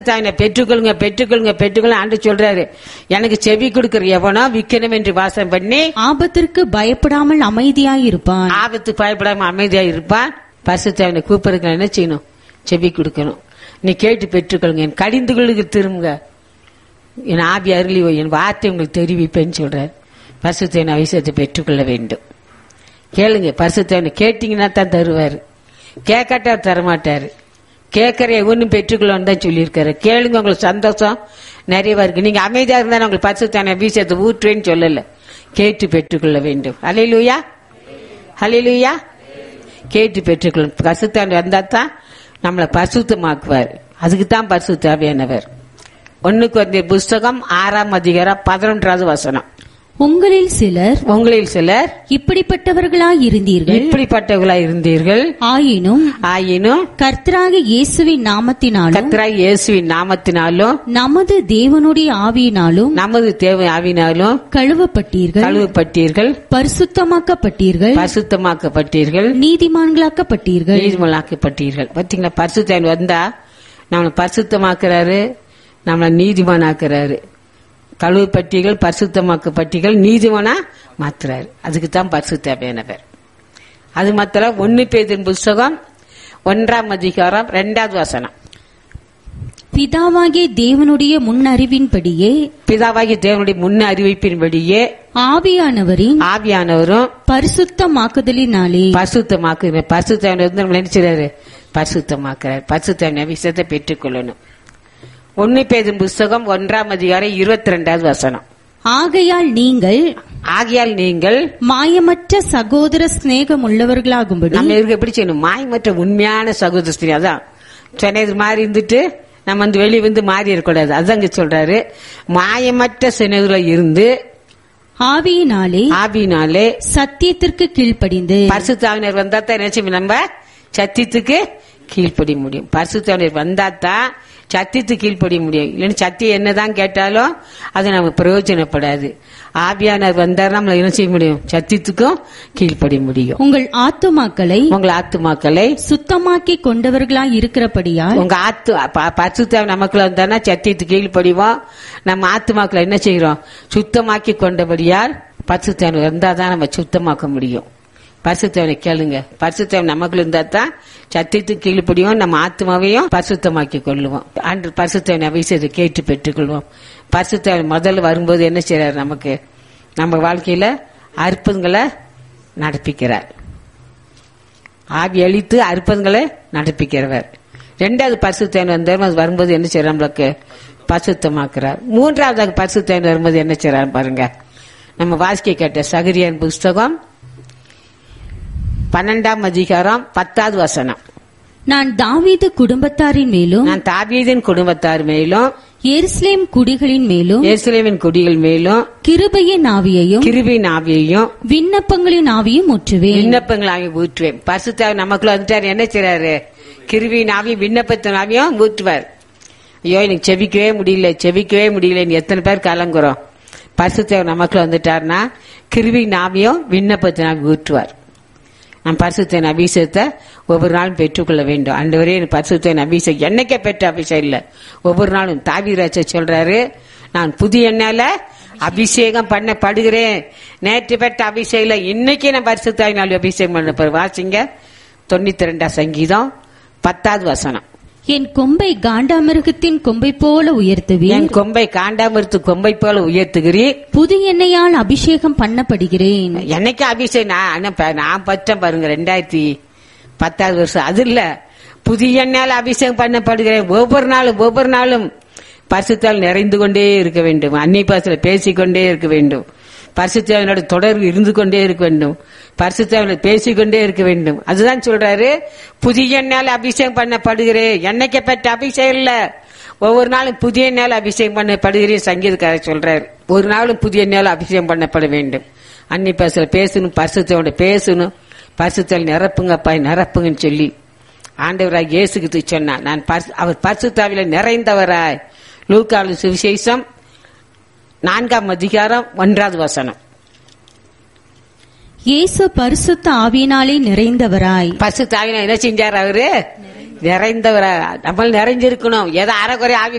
தாயினை பெற்றுக்கொள்ளுங்க பெற்றுக்கொள்ளுங்க பெற்றுக்கொள்ள ஆண்டு சொல்றாரு எனக்கு செவி கொடுக்கிற எவனோ விக்கணும் என்று வாசம் பண்ணி ஆபத்திற்கு பயப்படாமல் அமைதியாயிருப்பான் ஆபத்து பயப்படாம அமைதியா இருப்பான் பரிசுத்தாவினை கூப்பிடுங்க என்ன செய்யணும் செவி கொடுக்கணும் நீ கேட்டு பெற்றுக்கொள்ளுங்க என் கடிந்துகளுக்கு திரும்புங்க என் ஆவி அருளி என் வார்த்தை உங்களுக்கு தெரிவிப்பேன்னு சொல்றாரு பரிசுத்தாவின் அவசியத்தை பெற்றுக்கொள்ள வேண்டும் கேளுங்க பரிசுத்தாவினை கேட்டீங்கன்னா தான் தருவாரு கேட்காட்டா தரமாட்டாரு கேட்கற ஒன்றும் பெற்றுக்கொள்ளணும் தான் சொல்லியிருக்காரு கேளுங்க உங்களுக்கு சந்தோஷம் நிறைய இருக்கு நீங்க அமைதியா இருந்தா உங்களுக்கு பரிசுத்தான வீசத்தை ஊற்றுவேன்னு சொல்லல கேட்டு பெற்றுக்கொள்ள வேண்டும் அலையிலுயா ஹலிலுயா கேட்டு பெற்றுக்கொள்ளும் பரிசுத்தான் வந்தா தான் நம்மளை பரிசுத்தமாக்குவார் அதுக்கு தான் பரிசு தேவையானவர் ஒண்ணுக்கு வந்த புஸ்தகம் ஆறாம் அதிகாரம் பதினொன்றாவது வசனம் உங்களில் சிலர் உங்களில் சிலர் இப்படிப்பட்டவர்களாய் இருந்தீர்கள் இப்படிப்பட்டவர்களா இருந்தீர்கள் ஆயினும் ஆயினும் கர்த்தராக இயேசுவின் நாமத்தினாலும் கத்ராய் இயேசுவின் நாமத்தினாலும் நமது தேவனுடைய ஆவியினாலும் நமது தேவை ஆவினாலும் கழுவப்பட்டீர்கள் கழுவப்பட்டீர்கள் பரிசுத்தமாக்கப்பட்டீர்கள் பரிசுத்தமாக்கப்பட்டீர்கள் நீதிமான்களாக்கப்பட்டீர்கள் நீதிமலாக்கப்பட்டீர்கள் பாத்தீங்களா பரிசுத்தன் வந்தா நம்மளை பரிசுத்தமாக்குறாரு நம்மளை நீதிமானாக்குறாரு கழுவுப்பட்டிகள் பரிசுத்தமாக்கப்பட்டிகள் நீதிமானா மாத்துறாரு அதுக்கு தான் பரிசுத்தமையானவர் அது மாத்திர ஒன்னு பேதின் புஸ்தகம் ஒன்றாம் அதிகாரம் ரெண்டாவது வசனம் பிதாவாகிய தேவனுடைய முன்னறிவின்படியே பிதாவாகி தேவனுடைய முன்ன அறிவிப்பின்படியே ஆவியானவரின் ஆவியானவரும் பரிசுத்தமாக்குதலினாலே பரிசுத்தமாக்கு பரிசுத்தவனை வந்து நம்ம நினைச்சிடாரு பரிசுத்தமாக்குறாரு பரிசுத்தவனை விஷயத்தை பெற்றுக்கொள்ளணும் ஒன்னு பேதும் புஸ்தகம் ஒன்றாம் அதிகாரம் இருபத்தி ரெண்டாவது வசனம் ஆகையால் நீங்கள் ஆகையால் நீங்கள் மாயமற்ற சகோதர சிநேகம் உள்ளவர்களாகும்படி நம்ம இருக்கு எப்படி செய்யணும் மாயமற்ற உண்மையான சகோதரி அதான் சொன்னது மாதிரி இருந்துட்டு நம்ம வந்து வெளியே வந்து மாறி இருக்கக்கூடாது அதான் இங்க சொல்றாரு மாயமற்ற சினதுல இருந்து ஆவியினாலே ஆவினாலே சத்தியத்திற்கு கீழ்ப்படிந்து பரிசுத்தாவினர் வந்தா தான் என்ன செய்வோம் நம்ம சத்தியத்துக்கு கீழ்ப்படிய முடியும் பரிசுத்தாவினர் வந்தா தான் சத்தியத்துக்கு கீழ்ப்படிய முடியும் இல்லைன்னு சத்தியம் என்னதான் கேட்டாலும் அது நமக்கு பிரயோஜனப்படாது ஆவியானர் வந்தார் நம்மள என்ன செய்ய முடியும் சத்தியத்துக்கும் கீழ்ப்படிய முடியும் உங்கள் ஆத்துமாக்களை உங்கள் ஆத்துமாக்களை சுத்தமாக்கி கொண்டவர்களாய் இருக்கிறபடியால் உங்க ஆத்து ப- பரிசுத்தாவி நமக்குள்ள வந்தானா சத்தியத்துக்கு கீழ்ப்படிவோம் நம்ம ஆத்துமாக்களை என்ன செய்யறோம் சுத்தமாக்கி கொண்டபடியால் பரிசுத்தாவி வந்தாதான் நம்ம சுத்தமாக்க முடியும் பரிசுத்தவனை கேளுங்க பரிசுத்தவன் நமக்குள்ள இருந்தா தான் சத்தியத்துக்கு கீழ்ப்படியும் நம்ம ஆத்மாவையும் பரிசுத்தமாக்கி கொள்ளுவோம் அன்று பரிசுத்தவன் அபிஷேகத்தை கேட்டு பெற்றுக்கொள்வோம் பரிசுத்தவன் முதல்ல வரும்போது என்ன செய்யறாரு நமக்கு நம்ம வாழ்க்கையில அற்புதங்களை நடப்பிக்கிறார் ஆவி அழித்து அற்புதங்களை நடப்பிக்கிறவர் ரெண்டாவது பரிசுத்தவன் வந்தார் அது வரும்போது என்ன செய்யறார் நம்மளுக்கு பரிசுத்தமாக்குறார் மூன்றாவது பரிசுத்தவன் வரும்போது என்ன செய்யறாரு பாருங்க நம்ம வாசிக்க கேட்ட சகரியான் புஸ்தகம் பன்னெண்டாம் அதிகாரம் பத்தாவது வசனம் நான் தாவீது குடும்பத்தாரின் மேலும் நான் தாவீதின் குடும்பத்தார் மேலும் எருசலேம் குடிகளின் மேலும் எருசலேமின் குடிகள் மேலும் கிருபையின் ஆவியையும் கிருபின் ஆவியையும் விண்ணப்பங்களின் ஆவியும் முற்றுவேன் விண்ணப்பங்களாகி ஊற்றுவேன் பரிசுத்தாவி நமக்குள்ள வந்துட்டார் என்ன செய்றாரு கிருபின் ஆவி விண்ணப்பத்தின் ஆவியும் ஊற்றுவார் ஐயோ எனக்கு செவிக்கவே முடியல செவிக்கவே முடியலன்னு எத்தனை பேர் கலங்குறோம் பரிசுத்தாவி நமக்குள்ள வந்துட்டாருன்னா கிருபின் ஆவியும் விண்ணப்பத்தின் ஆவி ஊற்றுவார் நான் பரிசுத்தின் அபிஷேகத்தை ஒவ்வொரு நாளும் பெற்றுக்கொள்ள வேண்டும் அண்டவரே எனக்கு பரிசுத்தின் அபிஷேகம் என்னைக்கே பெற்ற அபிஷேகம் இல்ல ஒவ்வொரு நாளும் தாவிராஜ சொல்றாரு நான் புதிய எண்ணால அபிஷேகம் பண்ணப்படுகிறேன் நேற்று பெற்ற அபிஷேகம் இல்ல இன்னைக்கு நான் பரிசுத்தாவினால் அபிஷேகம் பண்ண போறேன் வாசிங்க தொண்ணூத்தி ரெண்டாம் சங்கீதம் பத்தாவது வசனம் என் கொம்பை காண்டாமிருகத்தின் கொம்பை போல உயர்த்துவேன் என் கொம்பை காண்டாமிருத்து கொம்பை போல உயர்த்துகிறீர் புது எண்ணெயால் அபிஷேகம் பண்ணப்படுகிறேன் என்னைக்கு அபிஷேகம் நான் அண்ணா, ப- நான் பச்சேன் பாருங்க ரெண்டாயிரத்தி பத்தாவது வருஷம் அது இல்ல புதிய எண்ணால் அபிஷேகம் பண்ணப்படுகிறேன் ஒவ்வொரு நாளும் ஒவ்வொரு நாளும் பரிசுத்தால் நிறைந்து கொண்டே இருக்க வேண்டும் அன்னை பாசல பேசிக்கொண்டே இருக்க வேண்டும் பரிசுத்தாவினோட தொடர்பு இருந்து கொண்டே இருக்க வேண்டும் பரிசுத்தாவினோட பேசிக்கொண்டே இருக்க வேண்டும் அதுதான் சொல்றாரு புதிய எண்ணால் அபிஷேகம் பண்ணப்படுகிறேன் என்னைக்கு பெற்ற அபிஷேகம் இல்ல ஒவ்வொரு நாளும் புதிய நாள் அபிஷேகம் பண்ணப்படுகிறேன் சங்கீதக்காரர் சொல்றாரு ஒரு நாளும் புதிய நாள் அபிஷேகம் பண்ணப்பட வேண்டும் அன்னி பேசல பேசணும் பரிசுத்தோட பேசணும் பரிசுத்தல் நிரப்புங்கப்பா நிரப்புங்கன்னு சொல்லி ஆண்டவராய் இயேசுக்கு சொன்னா நான் பரிசு- அவர் பரிசுத்தாவில நிறைந்தவராய் லூக்காலு சுவிசேஷம் நான்காம் அதிகாரம் ஒன்றாவது வசனம் இயேசு பரிசுத்த ஆவியினாலே நிறைந்தவராய் பரிசுத்தாவில என்ன செஞ்சார் அவரு நிறைந்தவர நம்ம நிறைஞ்சிருக்கணும் ஏதோ அரைக்குறை ஆவி